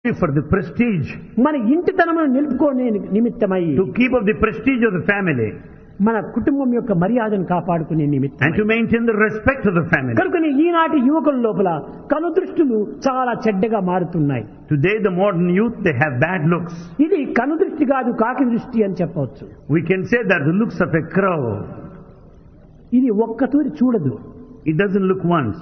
for the prestige, మన ఇంటితనమును నిలుపుకోనే నిమిత్తమై to keep up the prestige of the family, మన కుటుంబం యొక్క మర్యాదను కాపాడుకునే నిమిత్తం and to maintain the respect of the family. కనుకని ఈనాటి యువకుల లోపల కనుదృష్టులు చాలా చెడ్డగా మారుతున్నాయి Today, the modern youth, they have bad looks. ఇది కనుదృష్టి కాదు కాకి దృష్టి అని చెప్పవచ్చు We can say that the looks of a crow, ఇది ఒక్కతూరి చూడదు it doesn't look once.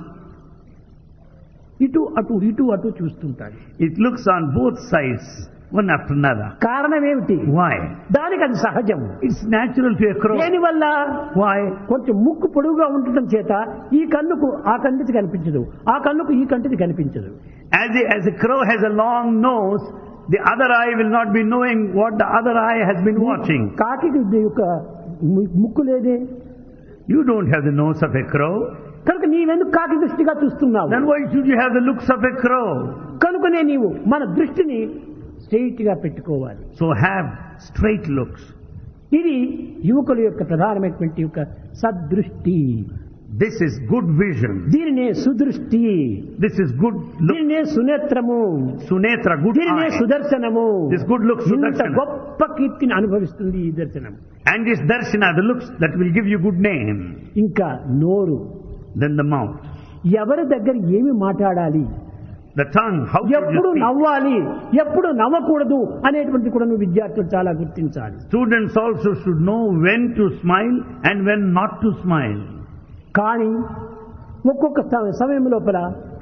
ఇటు అటు ఇటు అటు చూస్తుంటాడు It looks on both sides, one after another. కారణం ఏమిటి Why? దానికి అది సహజం It's natural to a crow. దేనివల్ల Why? కొంచెం ముక్కు పొడుగుగా ఉండటం చేత ఈ కన్నుకు ఆ కంటిది కనిపించదు ఆ కన్నుకు ఈ కంటిది కనిపించదు As a, as a crow has a long nose, the other eye will not be knowing what the other eye has been watching. కాకి యొక్క ము- ముక్కు లేదే You don't have the nose of a crow. కనుక నీవెందుకు కాకి దృష్టిగా చూస్తున్నావు Then why should you have the looks of a crow? కనుకనే నీవు మన దృష్టిని స్ట్రైట్ గా పెట్టుకోవాలి So have straight looks. ఇది యువకుల యొక్క ప్రధానమైనటువంటి యొక్క సదృష్టి This is good vision. దీనినే సుదృష్టి This is good look. దీనినే సునేత్రము Sunetra, good దీనినే eye. సుదర్శనము This good looks, ఇంత సుదర్శన. గొప్ప కీర్తిని అనుభవిస్తుంది ఈ దర్శనం And this darshana, the looks that will give you good name. ఇంకా నోరు Then the mouth. ఎవరి దగ్గర ఏమి మాట్లాడాలి The tongue, how should ఎప్పుడు you speak? నవ్వాలి ఎప్పుడు నవ్వకూడదు అనేటువంటి కూడా నువ్వు విద్యార్థులు చాలా గుర్తించాలి Students also should know when to smile and when not to smile. కానీ ఒక్కొక్క స- సమయం లోపల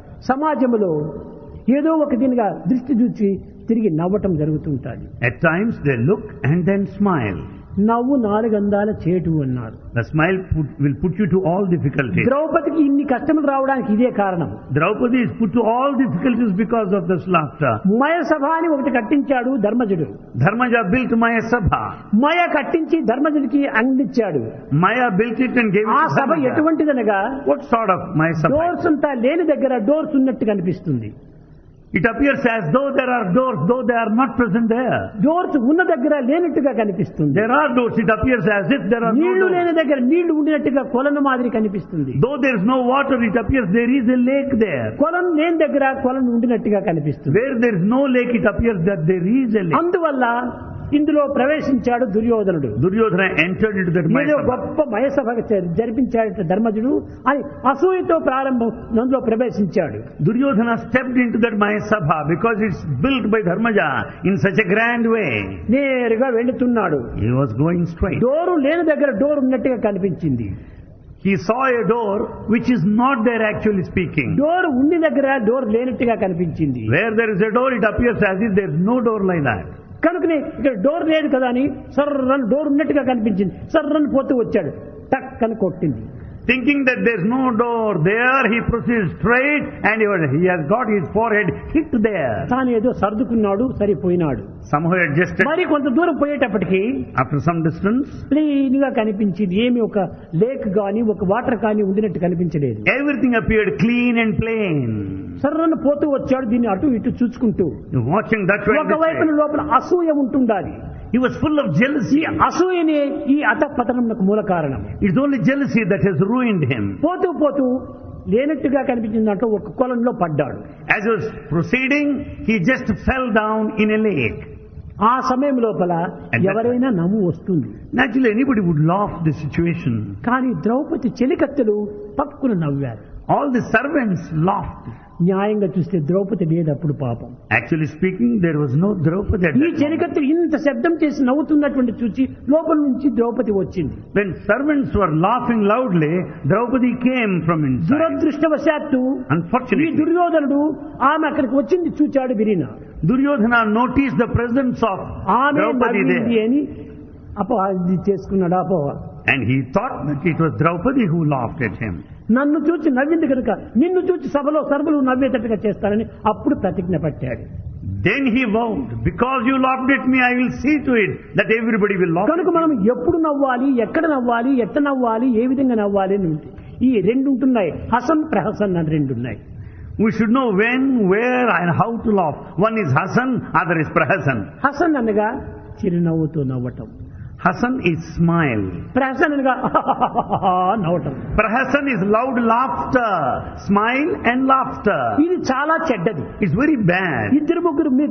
సమాజంలో ఏదో ఒక దీనిగా దృష్టి చూచి తిరిగి నవ్వటం జరుగుతుంటుంది At times they look and then smile. నవ్వు నాలుగందాల చేటు అన్నారు The smile put, will put you to all difficulties. ద్రౌపదికి ఇన్ని కష్టములు రావడానికి ఇదే కారణం Draupadi is put to all difficulties because of this laughter. మయ సభ అని ఒకటి కట్టించాడు ధర్మజుడు Dharmaja built Maya Sabha. మయ కట్టించి ధర్మజుడికి అందించాడు Maya built it and gave it ఆ to సభ Dharmaja. ఎటువంటిదనగా What sort of Maya Sabha? Doors అంతా లేని దగ్గర డోర్స్ ఉన్నట్టు కనిపిస్తుంది It appears as though there are doors, though they are not present there. Doors ఉన్న దగ్గర లేనట్టుగా కనిపిస్తుంది There are doors, it appears as if there are no నీళ్లు doors. లేని దగ్గర నీళ్లు ఉండినట్టుగా కొలను మాదిరి కనిపిస్తుంది Though there is no water, it appears there is a lake there. కొలను లేని దగ్గర కొలను ఉండినట్టుగా కనిపిస్తుంది Where there is no lake, it appears that there is a lake. అందువల్ల ఇందులో ప్రవేశించాడు దుర్యోధనుడు Duryodhana entered into that Maya ఏదో Sabha. గొప్ప మయసభ జరిపించాడు ధర్మజుడు అని అసూయతో ప్రారంభం అందులో ప్రవేశించాడు Duryodhana stepped into that Maya Sabha because it's built by Dharmaja in such a grand way. నేరుగా వెళుతున్నాడు He was going straight. Door లేని దగ్గర డోర్ ఉన్నట్టుగా కనిపించింది He saw a door which is not there actually speaking. Door ఉండి దగ్గర door లేనట్టుగా కనిపించింది Where there is a door, it appears as if there is no door like that. కనుకనే ఇక్కడ డోర్ లేదు కదా అని సర్రని డోర్ ఉన్నట్టుగా కనిపించింది సర్రని పోతూ వచ్చాడు టక్ అని కొట్టింది Thinking that there is no door there, he proceeds straight and he was- he has got his forehead hit there. తాను ఏదో సర్దుకున్నాడు సరిపోయినాడు Somehow adjusted. మరి కొంత దూరం పోయేటప్పటికి After some distance, ప్లెయిన్ గా కనిపించింది ఏమి ఒక లేక్ గాని ఒక వాటర్ కానీ ఉండినట్టు కనిపించలేదు everything appeared clean and plain. సర్రను పోతూ వచ్చాడు దీన్ని అటు ఇటు చూసుకుంటూ Watching that way, and this ఒకవైపున way. లోపల అసూయ ఉంటుండాలి he was full of jealousy. ఈ అసూయనే ఈ అతపతనమునకు మూల కారణం It's only jealousy that has ruined him. పోతూ పోతూ లేనట్టుగా కనిపించిన దాంట్లో ఒక కొలంలో పడ్డాడు As he was proceeding, he just fell down in a lake. ఆ సమయం లోపల And that- ఎవరైనా నవ్వు వస్తుంది Naturally, anybody would laugh the situation. కానీ ద్రౌపది చెలికత్తెలు పక్కున నవ్వారు All the servants laughed. న్యాయంగా చూస్తే ద్రౌపది లేదు అప్పుడు పాపం Actually speaking, there was no Draupadi at ఈ that moment. చెలికత్తెలు ఇంత శబ్దం చేసి నవ్వుతున్నటువంటి చూసి లోపల నుంచి ద్రౌపది వచ్చింది When servants were laughing loudly, Draupadi came from inside. దురదృష్టవశాత్తు ఈ Unfortunately, దుర్యోధనుడు ఆమె అక్కడికి వచ్చింది చూచాడు విరిన Duryodhana noticed the presence of ఆమె Draupadi నవ్వింది there. అని అపో ఇది చేసుకున్నాడు అపో And he thought that it was Draupadi who laughed at him. నన్ను చూచి నవ్వింది కనుక నిన్ను చూచి సభలో సర్వలు నవ్వేటట్టుగా చేస్తానని అప్పుడు ప్రతిజ్ఞ పట్టాడు Then he vowed, because you laughed at me, I will see to it that everybody will laugh. కనుక మనం ఎప్పుడు నవ్వాలి ఎక్కడ నవ్వాలి ఎట్ట నవ్వాలి ఏ విధంగా నవ్వాలి అని ఉంది ఈ రెండు ఉంటున్నాయి హసన్ ప్రహసన్ అని రెండు ఉన్నాయి We should know when, where and how to laugh. One is Hasan, other is Prahasan. Hasan అనగా చిరునవ్వుతో నవ్వటం Hasan is smile. ప్రహసన్ అనగా నవ్వటం Prahasan is loud laughter, smile and laughter. ఇది చాలా చెడ్డది It's very bad. ఇద్దరు ముగ్గురు మీ